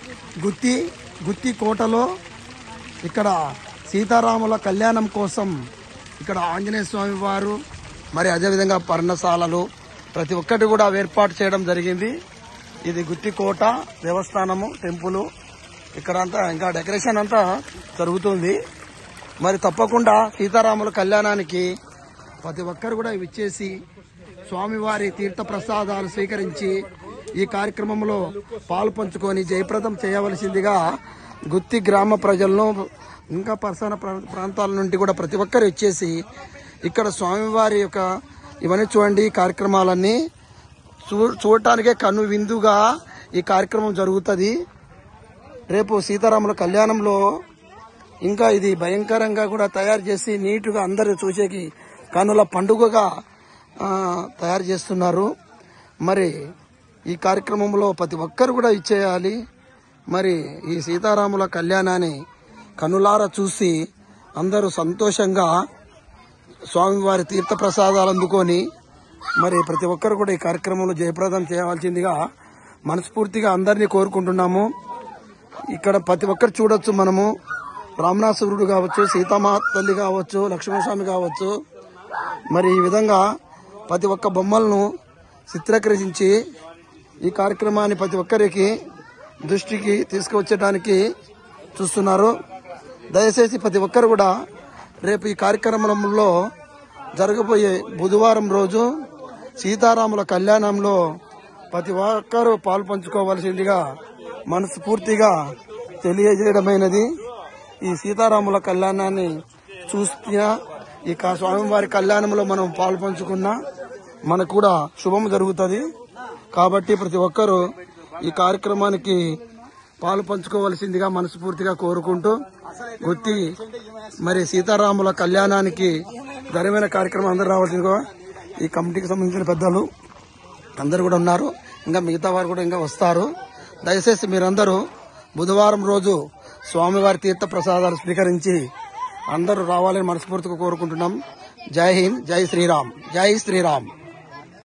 గుత్తి గుత్తి కోటలో ఇక్కడ సీతారాముల కళ్యాణం కోసం ఇక్కడ ఆంజనేయ స్వామి వారు మరి అదేవిధంగా పర్ణశాలలు ప్రతి ఒక్కటి కూడా ఏర్పాటు చేయడం జరిగింది ఇది గుత్తి కోట దేవస్థానము టెంపుల్ ఇక్కడ అంతా ఇంకా డెకరేషన్ అంతా జరుగుతుంది మరి తప్పకుండా సీతారాముల కళ్యాణానికి ప్రతి ఒక్కరు కూడా విచ్చేసి స్వామివారి తీర్థ ప్రసాదాలు స్వీకరించి ఈ కార్యక్రమంలో పాలు పంచుకొని జయప్రదం చేయవలసిందిగా గుత్తి గ్రామ ప్రజలను ఇంకా పరిసర ప్రా- ప్రాంతాల నుండి కూడా ప్రతి ఒక్కరు వచ్చేసి ఇక్కడ స్వామివారి యొక్క ఇవన్నీ చూడండి ఈ కార్యక్రమాలన్నీ చూ చూడటానికే కన్ను విందుగా ఈ కార్యక్రమం జరుగుతుంది రేపు సీతారాముల కళ్యాణంలో ఇంకా ఇది భయంకరంగా కూడా తయారు చేసి నీటుగా అందరూ చూసేకి కనుల పండుగగా ఆ, తయారు చేస్తున్నారు మరి ఈ కార్యక్రమంలో ప్రతి ఒక్కరు కూడా ఇచ్చేయాలి మరి ఈ సీతారాముల కళ్యాణాన్ని కనులారా చూసి అందరూ సంతోషంగా స్వామివారి తీర్థ ప్రసాదాలు అందుకొని మరి ప్రతి ఒక్కరు కూడా ఈ కార్యక్రమంలో జయప్రదం చేయవలసిందిగా మనస్ఫూర్తిగా అందరినీ కోరుకుంటున్నాము ఇక్కడ ప్రతి ఒక్కరు చూడొచ్చు మనము రామనాసురుడు కావచ్చు సీతామా తల్లి కావచ్చు లక్ష్మణస్వామి కావచ్చు మరి ఈ విధంగా ప్రతి ఒక్క బొమ్మలను చిత్రీకరించి ఈ కార్యక్రమాన్ని ప్రతి ఒక్కరికి దృష్టికి తీసుకువచ్చడానికి చూస్తున్నారు దయచేసి ప్రతి ఒక్కరు కూడా రేపు ఈ కార్యక్రమంలో జరగబోయే బుధవారం రోజు సీతారాముల కళ్యాణంలో ప్రతి ఒక్కరూ పాలు పంచుకోవాల్సిందిగా మనస్ఫూర్తిగా తెలియజేయడమైనది ఈ సీతారాముల కళ్యాణాన్ని చూస్తున్నా ఈ కా- స్వామివారి కళ్యాణంలో మనం పాలు పంచుకున్నా మనకు కూడా శుభం జరుగుతుంది కాబట్టి ప్రతి ఒక్కరూ ఈ కార్యక్రమానికి పాలు పంచుకోవలసిందిగా మనస్ఫూర్తిగా కోరుకుంటూ గుత్తి మరి సీతారాముల కళ్యాణానికి ఘనమైన కార్యక్రమం అందరూ రావాల్సిందిగా ఈ కమిటీకి సంబంధించిన పెద్దలు అందరు కూడా ఉన్నారు ఇంకా మిగతా వారు కూడా ఇంకా వస్తారు దయచేసి మీరందరూ బుధవారం రోజు స్వామివారి తీర్థ ప్రసాదాలు స్వీకరించి అందరూ రావాలని మనస్ఫూర్తిగా కోరుకుంటున్నాం జై హింద్ జై శ్రీరామ్ జై శ్రీరామ్